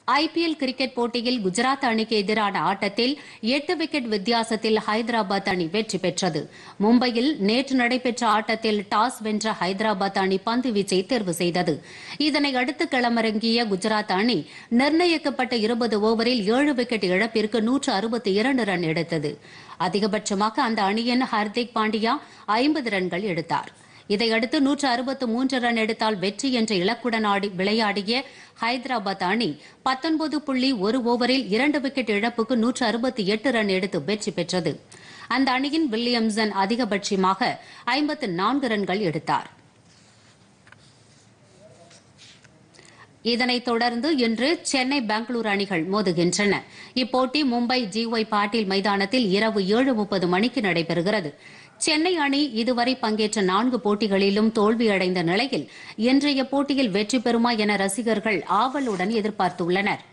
IPL cricket போட்டியில் குஜராத் அணிக்கு எதிரான ஆட்டத்தில் எட்டு விக்கெட் வித்தியாசத்தில் ஹைதராபாத் அணி வெற்றி பெற்றது மும்பையில் நேற்று நடைபெற்ற ஆட்டத்தில் டாஸ் வென்ற ஹைதராபாத் அணி பந்து வீச்சை தேர்வு செய்தது இதனை அடுத்து களமிறங்கிய குஜராத் அணி நிர்ணயிக்கப்பட்ட இருபது ஓவரில் ஏழு விக்கெட் இழப்பிற்கு நூற்று அறுபத்தி இரண்டு ரன் எடுத்தது அதிகபட்சமாக அந்த அணியின் ஹர்திக் பாண்டியா ஐம்பது ரன்கள் எடுத்தார் இதையடுத்து நூற்று அறுபத்து மூன்று ரன் எடுத்தால் வெற்றி என்ற இலக்குடன் ஆடி விளையாடிய ஹைதராபாத் அணி பத்தொன்பது புள்ளி ஒரு ஓவரில் இரண்டு விக்கெட் இழப்புக்கு நூற்று அறுபத்தி எட்டு ரன் எடுத்து வெற்றி பெற்றது அந்த அணியின் வில்லியம்சன் அதிகபட்சமாக ஐம்பத்து நான்கு ரன்கள் எடுத்தார் இதனைத் தொடர்ந்து இன்று சென்னை பெங்களூரு அணிகள் மோதுகின்றன இப்போட்டி மும்பை ஜிஒய் பாட்டீல் மைதானத்தில் இரவு ஏழு முப்பது மணிக்கு நடைபெறுகிறது சென்னை அணி இதுவரை பங்கேற்ற நான்கு போட்டிகளிலும் தோல்வியடைந்த நிலையில் இன்றைய போட்டியில் வெற்றி பெறுமா என ரசிகர்கள் ஆவலுடன் எதிர்பார்த்துள்ளனா்